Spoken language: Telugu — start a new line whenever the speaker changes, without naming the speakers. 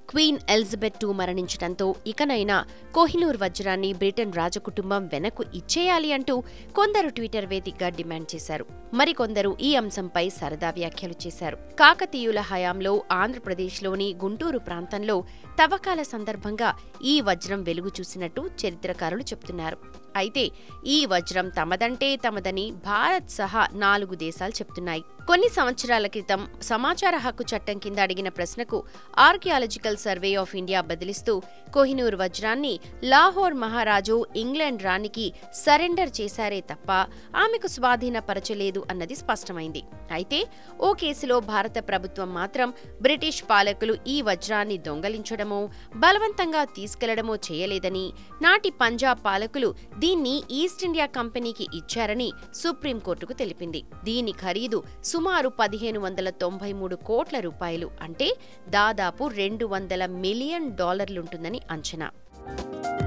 క్వీన్ ఎలిజబెత్ టూ మరణించడంతో ఇకనైనా కోహినూర్ వజ్రాన్ని బ్రిటన్ రాజకుటుంబం వెనక్కు ఇచ్చేయాలి అంటూ కొందరు ట్విట్టర్ వేదికగా డిమాండ్ చేశారు మరికొందరు ఈ అంశంపై సరదా వ్యాఖ్యలు చేశారు కాకతీయుల హయాంలో ఆంధ్రప్రదేశ్లోని గుంటూరు ప్రాంతంలో తవ్వకాల సందర్భంగా ఈ వజ్రం వెలుగు చూసినట్టు చరిత్రకారులు చెప్తున్నారు అయితే ఈ వజ్రం తమదంటే తమదని భారత్ సహా నాలుగు దేశాలు చెప్తున్నాయి కొన్ని సంవత్సరాల క్రితం సమాచార హక్కు చట్టం కింద అడిగిన ప్రశ్నకు ఆర్కియాలజికల్ సర్వే ఆఫ్ ఇండియా బదిలిస్తూ కోహినూర్ వజ్రాన్ని లాహోర్ మహారాజు ఇంగ్లాండ్ రాణికి సరెండర్ చేశారే తప్ప ఆమెకు స్వాధీనపరచలేదు అన్నది స్పష్టమైంది అయితే ఓ కేసులో భారత ప్రభుత్వం మాత్రం బ్రిటిష్ పాలకులు ఈ వజ్రాన్ని దొంగలించడమో బలవంతంగా తీసుకెళ్లడమో చేయలేదని నాటి పంజాబ్ పాలకులు దీన్ని ఈస్ట్ ఇండియా కంపెనీకి ఇచ్చారని సుప్రీంకోర్టుకు తెలిపింది దీని ఖరీదు సుమారు పదిహేను వందల తొంభై మూడు కోట్ల రూపాయలు అంటే దాదాపు రెండు వందల మిలియన్ డాలర్లుంటుందని అంచనా